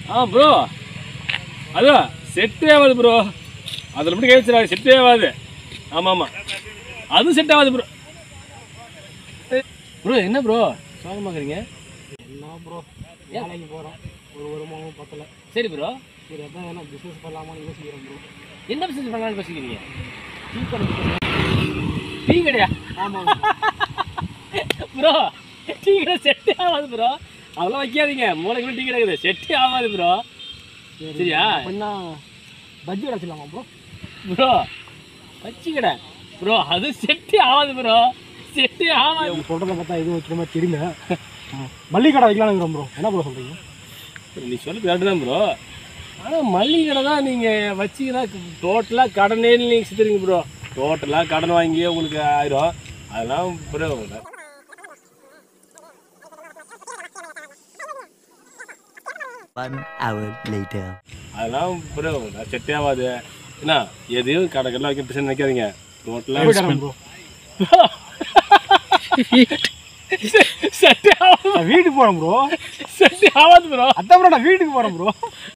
ஆ bro அதான் செட்டே ஆகாது ப்ரோ அதில் மட்டும் கேட்குறாங்க செட்டே ஆகாது ஆமாம் ஆமாம் அதுவும் செட் ஆகாது ப்ரோ ப்ரோ என்ன ப்ரோ சோகமாக்குறீங்க என்ன ப்ரோ வேலைக்கு போகிறோம் ஒரு வருமானம் பத்தல சரி ப்ரோ சரி அதான் வேணா பிஸ்னஸ் பண்ணலாமான்னு யோசிக்கிறேன் ப்ரோ என்ன பிஸ்னஸ் பண்ணலாம்னு பேசிக்கிறீங்க டீ கடை டீ கடையா ஆமாம் ப்ரோ டீ கடை செட்டே ஆகாது ப்ரோ அதெல்லாம் வைக்காதீங்க மூளைக்கு டீ கடை இருக்குது செட்டே ஆகாது ப்ரோ சரியா அப்படின்னா பஜ்ஜி அடைச்சிடலாமா ப்ரோ ப்ரோ வச்சு கடை ப்ரோ அது செட்டே ஆகாது ப்ரோ செட்டே ஆகாது நீங்கள் சொல்கிறத பார்த்தா எதுவும் வைக்கிற மாதிரி தெரியல ஆ, மல்லிகை கடை வைக்கலாம்ங்கிறோம் ப்ரோ என்ன ப்ரோ சொல்கிறீங்க நீ சொல்ல கரெக்டு தான் ப்ரோ ஆனால் மல்லிகை கடை தான் நீங்கள் வச்சிங்கன்னா டோட்டலாக கடனே நீங்கள் சித்துறீங்க ப்ரோ டோட்டலாக கடன் வாங்கி உங்களுக்கு ஆயிரும் அதெல்லாம் ப்ரோ One hour later. அதெல்லாம் ப்ரோ செட்டே ஆகாது என்ன எதையும் கடை கடை வைக்க பிரச்சனை நினைக்காதீங்க போயிட்டு டோட்டலாக வரேன் ப்ரோ செட்டே ஆகாது நான் வீட்டுக்கு போகிறேன் ப்ரோ செட்டே ஆகாது ப்ரோ அதான் ப்ரோ நான் வீட்டுக்கு போகிறேன் ப்ரோ